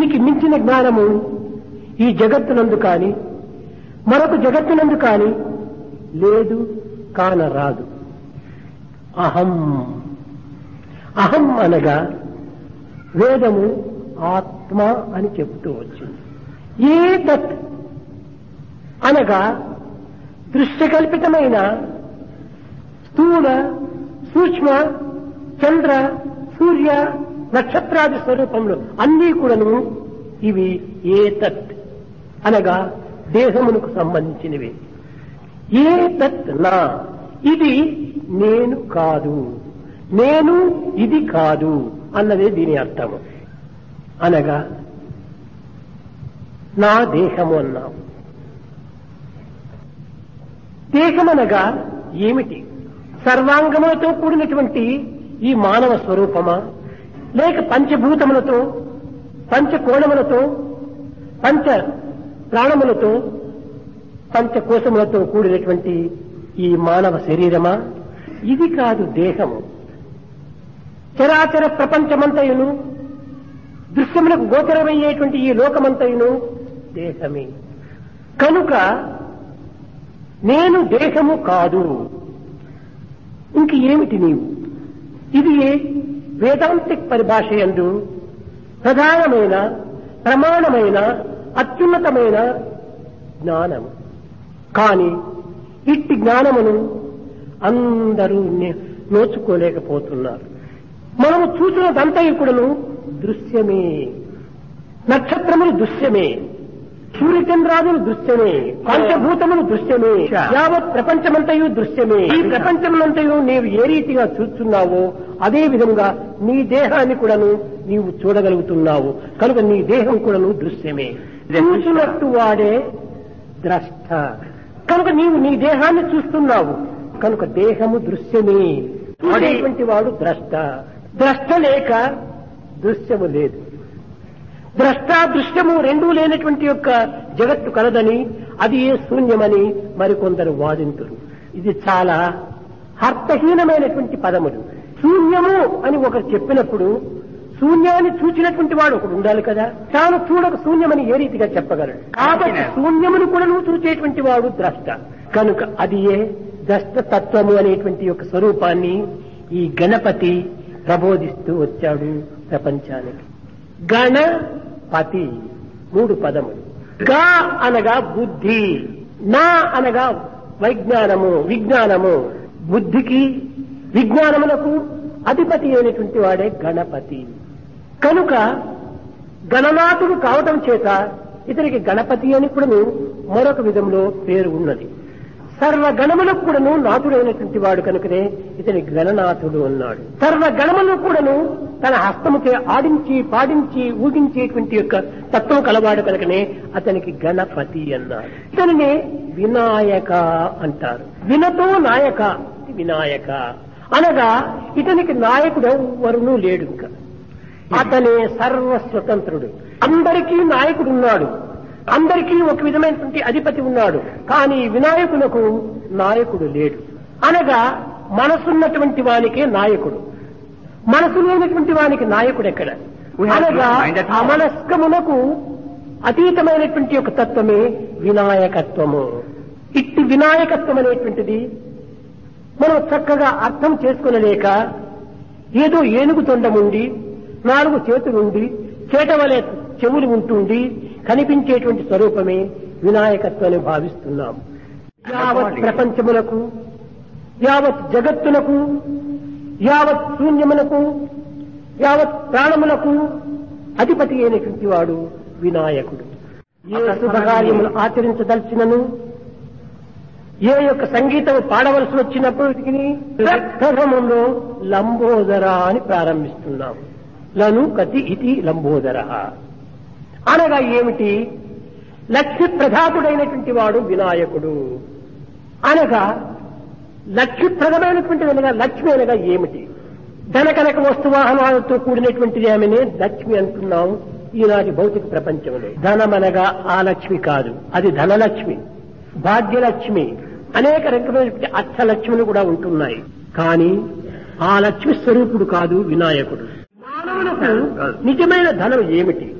దీనికి మించిన జ్ఞానము ఈ జగత్తునందు కాని మరొక జగత్తునందు కాని లేదు కానరాదు అహం అహం అనగా వేదము ఆత్మ అని చెబుతూ వచ్చింది ఏ తత్ అనగా దృశ్యకల్పితమైన స్థూల సూక్ష్మ చంద్ర సూర్య నక్షత్రాది స్వరూపంలో అన్నీ కూడాను ఇవి ఏ తత్ అనగా దేహమునకు సంబంధించినవి ఏ తత్ నా ఇది నేను కాదు నేను ఇది కాదు అన్నదే దీని అర్థము అనగా నా దేహము అన్నాం దేహమనగా ఏమిటి సర్వాంగములతో కూడినటువంటి ఈ మానవ స్వరూపమా లేక పంచభూతములతో పంచకోణములతో పంచ ప్రాణములతో పంచకోశములతో కూడినటువంటి ఈ మానవ శరీరమా ఇది కాదు దేహము చరాచర ప్రపంచమంతయును దృశ్యములకు గోచరమయ్యేటువంటి ఈ లోకమంతయును దేహమే కనుక నేను దేహము కాదు ఇంక ఏమిటి నీవు ఇది వేదాంతిక్ పరిభాష యందు ప్రధానమైన ప్రమాణమైన అత్యున్నతమైన జ్ఞానము కాని ఇట్టి జ్ఞానమును అందరూ నే- నోచుకోలేకపోతున్నారు మనము చూసినదంతయుకుడును దృశ్యమే నక్షత్రములు దృశ్యమే సూర్యచంద్రాదులు దృశ్యమే పంచభూతములు దృశ్యమే యావత్ ప్రపంచమంతయు దృశ్యమే ఈ ప్రపంచమంతయు నీవు ఏ రీతిగా చూస్తున్నావో అదే విధంగా నీ దేహాన్ని కూడాను నీవు చూడగలుగుతున్నావు కనుక నీ దేహం కూడాను దృశ్యమే చూసినట్టు వాడే ద్రష్ట కనుక నీవు నీ దేహాన్ని చూస్తున్నావు కనుక దేహము దృశ్యమే చూడేటువంటి వాడు ద్రష్ట ద్రష్ట లేక దృశ్యము లేదు ద్రష్ట దృశ్యము రెండూ లేనటువంటి యొక్క జగత్తు కలదని అది ఏ శూన్యమని మరికొందరు వాదింతురు ఇది చాలా అర్థహీనమైనటువంటి పదములు శూన్యము అని ఒకరు చెప్పినప్పుడు శూన్యాన్ని చూచినటువంటి వాడు ఒకడు ఉండాలి కదా తాను చూడక శూన్యమని ఏ రీతిగా చెప్పగలడు కాబట్టి శూన్యమును కూడా నువ్వు చూచేటువంటి వాడు ద్రష్ట కనుక అది ఏ ద్రష్ట తత్వము అనేటువంటి యొక్క స్వరూపాన్ని ఈ గణపతి ప్రబోధిస్తూ వచ్చాడు ప్రపంచానికి గణపతి మూడు పదములు గా అనగా బుద్ధి నా అనగా వైజ్ఞానము విజ్ఞానము బుద్ధికి విజ్ఞానములకు అధిపతి అయినటువంటి వాడే గణపతి కనుక గణనాథుడు కావటం చేత ఇతనికి గణపతి అని కూడాను మరొక విధంలో పేరు ఉన్నది సర్వ గణములకు కూడాను నాథుడైనటువంటి వాడు కనుకనే ఇతని గణనాథుడు అన్నాడు సర్వ గణములకు కూడాను తన హస్తముచే ఆడించి పాడించి ఊగించేటువంటి యొక్క తత్వం కలవాడు కనుకనే అతనికి గణపతి అన్నాడు ఇతనినే వినాయక అంటారు వినతో నాయక వినాయక అనగా ఇతనికి నాయకుడు ఎవరునూ లేడు ఇంకా అతనే సర్వ స్వతంత్రుడు అందరికీ నాయకుడు ఉన్నాడు అందరికీ ఒక విధమైనటువంటి అధిపతి ఉన్నాడు కానీ వినాయకునకు నాయకుడు లేడు అనగా మనసున్నటువంటి వానికే నాయకుడు మనసు లేనటువంటి వానికి నాయకుడు ఎక్కడ We have అనగా to find that out. అమనస్కమునకు అతీతమైనటువంటి ఒక తత్వమే వినాయకత్వము ఇట్టి వినాయకత్వం అనేటువంటిది మనం చక్కగా అర్థం చేసుకునలేక ఏదో ఏనుగు తొండముండి నాలుగు చేతులుండి చేటవలే చెవులు ఉంటుండి కనిపించేటువంటి స్వరూపమే వినాయకత్వాన్ని భావిస్తున్నాం యావత్ ప్రపంచములకు యావత్ జగత్తునకు యావత్ శూన్యమునకు యావత్ ప్రాణములకు అధిపతి అయినటువంటి వాడు వినాయకుడు ఏ శుభకార్యములు ఆచరించదలిచినను ఏ యొక్క సంగీతం పాడవలసి వచ్చినప్పటికీ ప్రథమంలో లంబోదర అని ప్రారంభిస్తున్నాం లను కతి ఇది లంబోదర అనగా ఏమిటి లక్ష్మి ప్రధాతుడైనటువంటి వాడు వినాయకుడు అనగా లక్ష్మిప్రదమైనటువంటిది అనగా లక్ష్మి అనగా ఏమిటి ధనకనక వస్తువాహనాలతో కూడినటువంటిది ఆమెనే లక్ష్మి అంటున్నాం ఈనాటి భౌతిక ప్రపంచంలో ధనమనగా ఆ లక్ష్మి కాదు అది ధనలక్ష్మి భాగ్యలక్ష్మి అనేక రకమైనటువంటి అర్థలక్ష్మిలు కూడా ఉంటున్నాయి కానీ ఆ లక్ష్మి స్వరూపుడు కాదు వినాయకుడు మానవులకు నిజమైన ధనం ఏమిటి